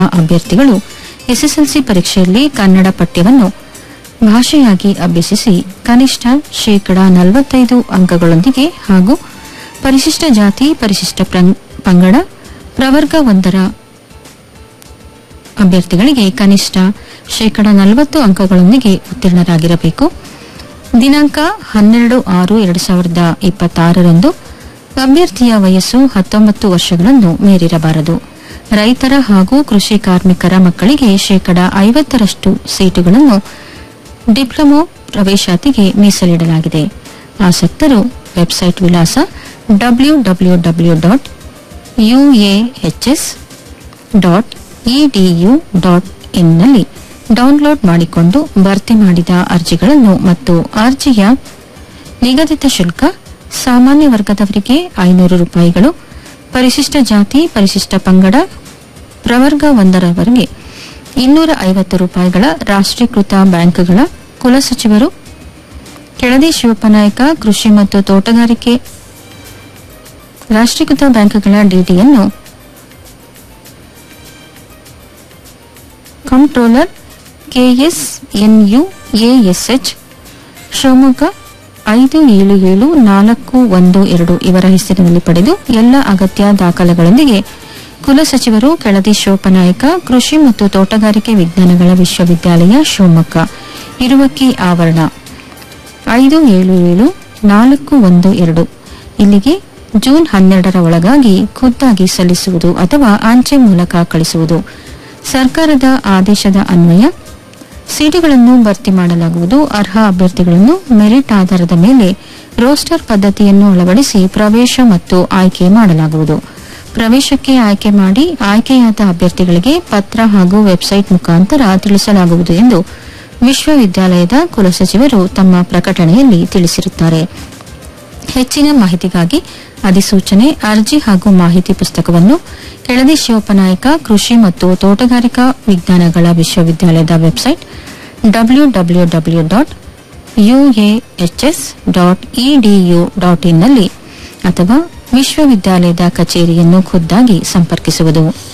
ಅಭ್ಯರ್ಥಿಗಳು ಎಸ್ಎಸ್ಎಲ್ಸಿ ಪರೀಕ್ಷೆಯಲ್ಲಿ ಕನ್ನಡ ಪಠ್ಯವನ್ನು ಭಾಷೆಯಾಗಿ ಅಭ್ಯಸಿಸಿ ಕನಿಷ್ಠ ಶೇಕಡಾ ನಲವತ್ತೈದು ಅಂಕಗಳೊಂದಿಗೆ ಹಾಗೂ ಪರಿಶಿಷ್ಟ ಜಾತಿ ಪರಿಶಿಷ್ಟ ಪ್ರಂ- ಪಂಗಡ ಪ್ರವರ್ಗ ಒಂದರ ಅಭ್ಯರ್ಥಿಗಳಿಗೆ ಕನಿಷ್ಠ ಶೇಕಡಾ ನಲವತ್ತು ಅಂಕಗಳೊಂದಿಗೆ ಉತ್ತೀರ್ಣರಾಗಿರಬೇಕು ದಿನಾಂಕ ಹನ್ನೆರಡು ಆರು ಎರಡು ಸಾವಿರದ ಇಪ್ಪತ್ತಾರರಂದು ಅಭ್ಯರ್ಥಿಯ ವಯಸ್ಸು ಹತ್ತೊಂಬತ್ತು ವರ್ಷಗಳನ್ನು ಮೀರಿರಬಾರದು ರೈತರ ಹಾಗೂ ಕೃಷಿ ಕಾರ್ಮಿಕರ ಮಕ್ಕಳಿಗೆ ಶೇಕಡಾ ಐವತ್ತರಷ್ಟು ಸೀಟುಗಳನ್ನು ಡಿಪ್ಲೊಮೊ ಪ್ರವೇಶಾತಿಗೆ ಮೀಸಲಿಡಲಾಗಿದೆ ಆಸಕ್ತರು ವೆಬ್ಸೈಟ್ ವಿಳಾಸ W W W dot UAHS dot EDU dot ಇನ್ನಲ್ಲಿ ಡೌನ್ಲೋಡ್ ಮಾಡಿಕೊಂಡು ಭರ್ತಿ ಮಾಡಿದ ಅರ್ಜಿಗಳನ್ನು ಮತ್ತು ಅರ್ಜಿಯ ನಿಗದಿತ ಶುಲ್ಕ ಸಾಮಾನ್ಯ ವರ್ಗದವರಿಗೆ ಐನೂರು ರೂಪಾಯಿಗಳು ಪರಿಶಿಷ್ಟ ಜಾತಿ ಪರಿಶಿಷ್ಟ ಪಂಗಡ ಪ್ರವರ್ಗ ಒಂದರವರೆಗೆ ಇನ್ನೂರ ಐವತ್ತು ರೂಪಾಯಿಗಳ ರಾಷ್ಟ್ರೀಕೃತ ಬ್ಯಾಂಕ್ಗಳ ಕುಲಸಚಿವರು ಕೆಳದಿ ಶಿವಪ್ಪನಾಯಕ ಕೃಷಿ ಮತ್ತು ತೋಟಗಾರಿಕೆ ರಾಷ್ಟ್ರೀಕೃತ ಬ್ಯಾಂಕ್ಗಳ ಡಿಡಿಯನ್ನು ಕಂಟ್ರೋಲರ್ ಕೆಎಸ್ಎನ್ಯು ಎಎಸ್ಎಚ್ ಶಿವಮೊಗ್ಗ ಐದು ಏಳು ಏಳು ನಾಲ್ಕು ಒಂದು ಎರಡು ಇವರ ಹೆಸರಿನಲ್ಲಿ ಪಡೆದು ಎಲ್ಲ ಅಗತ್ಯ ದಾಖಲೆಗಳೊಂದಿಗೆ ಕುಲಸಚಿವರು ಕೆಳದಿ ಶಿವಪ್ಪನಾಯಕ ಕೃಷಿ ಮತ್ತು ತೋಟಗಾರಿಕೆ ವಿಜ್ಞಾನಗಳ ವಿಶ್ವವಿದ್ಯಾಲಯ ಶಿವಮೊಗ್ಗ ಇರುವಕ್ಕಿ ಆವರಣ ಐದು ಏಳು ಏಳು ನಾಲ್ಕು ಒಂದು ಎರಡು ಇಲ್ಲಿಗೆ ಜೂನ್ ಹನ್ನೆರಡರ ಒಳಗಾಗಿ ಖುದ್ದಾಗಿ ಸಲ್ಲಿಸುವುದು ಅಥವಾ ಅಂಚೆ ಮೂಲಕ ಕಳಿಸುವುದು ಸರ್ಕಾರದ ಆದೇಶದ ಅನ್ವಯ ಸೀಟುಗಳನ್ನು ಭರ್ತಿ ಮಾಡಲಾಗುವುದು ಅರ್ಹ ಅಭ್ಯರ್ಥಿಗಳನ್ನು ಮೆರಿಟ್ ಆಧಾರದ ಮೇಲೆ ರೋಸ್ಟರ್ ಪದ್ಧತಿಯನ್ನು ಅಳವಡಿಸಿ ಪ್ರವೇಶ ಮತ್ತು ಆಯ್ಕೆ ಮಾಡಲಾಗುವುದು ಪ್ರವೇಶಕ್ಕೆ ಆಯ್ಕೆ ಮಾಡಿ ಆಯ್ಕೆಯಾದ ಅಭ್ಯರ್ಥಿಗಳಿಗೆ ಪತ್ರ ಹಾಗೂ ವೆಬ್ಸೈಟ್ ಮುಖಾಂತರ ತಿಳಿಸಲಾಗುವುದು ಎಂದು ವಿಶ್ವವಿದ್ಯಾಲಯದ ಕುಲಸಚಿವರು ತಮ್ಮ ಪ್ರಕಟಣೆಯಲ್ಲಿ ತಿಳಿಸಿರುತ್ತಾರೆ ಹೆಚ್ಚಿನ ಮಾಹಿತಿಗಾಗಿ ಅಧಿಸೂಚನೆ ಅರ್ಜಿ ಹಾಗೂ ಮಾಹಿತಿ ಪುಸ್ತಕವನ್ನು ಕೆಳದಿ ಶಿವಪ್ಪನಾಯಕ ಕೃಷಿ ಮತ್ತು ತೋಟಗಾರಿಕಾ ವಿಜ್ಞಾನಗಳ ವಿಶ್ವವಿದ್ಯಾಲಯದ website W W W dot UAHS dot EDU dot ಇನ್ನಲ್ಲಿ ಅಥವಾ ವಿಶ್ವವಿದ್ಯಾಲಯದ ಕಚೇರಿಯನ್ನು ಖುದ್ದಾಗಿ ಸಂಪರ್ಕಿಸುವುದು